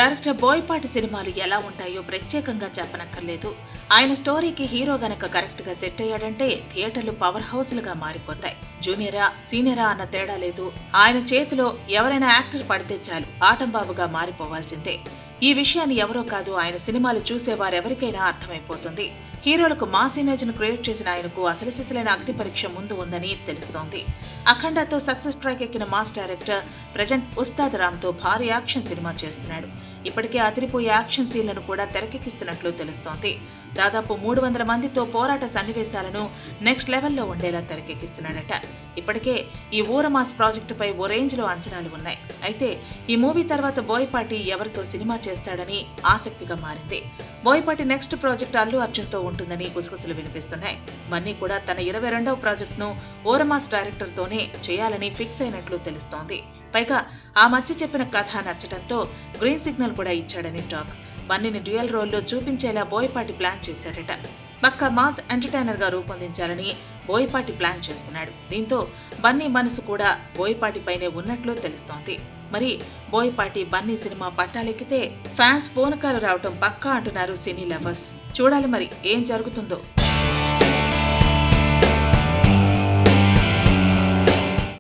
director Boyapati సినిమాలు ఎలా ఉంటాయో ప్రత్యేకంగా చెప్పనక్కర్లేదు ఆయన స్టోరీకి హీరో గనక కరెక్ట్ గా సెట్ అయ్యాడంటే థియేటర్లు పవర్ హౌస్లుగా మారిపోతాయి జూనియరా సీనియరా అన్న తేడా లేదు ఆయన చేతిలో ఎవరైనా యాక్టర్ పడితే చాలు ఆటంబాబుగా మారిపోవాల్సిందే ఈ విషయాన్ని ఎవరో కాదు ఆయన సినిమాలు చూసేవారెవరికైనా అర్థమైపోతుంది హీరోలకు మాస్ ఇమేజ్ ను క్రియేట్ చేసిన ఆయనకు అసలు సిసలైన అగ్ని పరీక్ష ముందు ఉందని తెలుస్తోంది అఖండతో సక్సెస్ ట్రాక్ ఎక్కిన మాస్ డైరెక్టర్ ప్రజెంట్ ఉస్తాద్ రామ్ తో భారీ యాక్షన్ సినిమా చేస్తున్నాడు ఇప్పటికే అదిరిపోయే యాక్షన్ సీన్లను కూడా తెరకెక్కిస్తున్నట్లు తెలుస్తోంది దాదాపు మూడు వందల మందితో పోరాట సన్నివేశాలను నెక్స్ట్ లెవెల్లో ఉండేలా తెరకెక్కిస్తున్నాడట ఇప్పటికే ఈ ఊరమాస్ ప్రాజెక్టుపై ఓ రేంజ్ లో అంచనాలు ఉన్నాయి అయితే ఈ మూవీ తర్వాత బోయపాటి ఎవరితో సినిమా చేస్తాడని ఆసక్తిగా మారింది బోయపాటి నెక్స్ట్ ప్రాజెక్ట్ అల్లు అర్జున్ తో ఉంటుందని గుసగుసలు వినిపిస్తున్నాయి మన్నీ కూడా తన ఇరవై రెండవ ప్రాజెక్ట్ ను ఓరమాస్ డైరెక్టర్ తోనే చేయాలని ఫిక్స్ అయినట్లు తెలుస్తోంది పైగా ఆ మధ్య చెప్పిన కథ నచ్చడంతో గ్రీన్ సిగ్నల్ కూడా ఇచ్చాడని టాక్ బన్నీని డ్యూయల్ రోల్లో చూపించేలా బోయపాటి ప్లాన్ చేశాడట పక్క మాస్ ఎంటర్టైనర్ గా రూపొందించాలని బోయపాటి ప్లాన్ చేస్తున్నాడు దీంతో బన్నీ మనసు కూడా బోయపాటి పైనే ఉన్నట్లు తెలుస్తోంది మరి బోయపాటి బన్నీ సినిమా పట్టాలెక్కితే ఫ్యాన్స్ ఫోన్ కాలు రావటం పక్కా అంటున్నారు సినీ లవర్స్ చూడాలి మరి ఏం జరుగుతుందో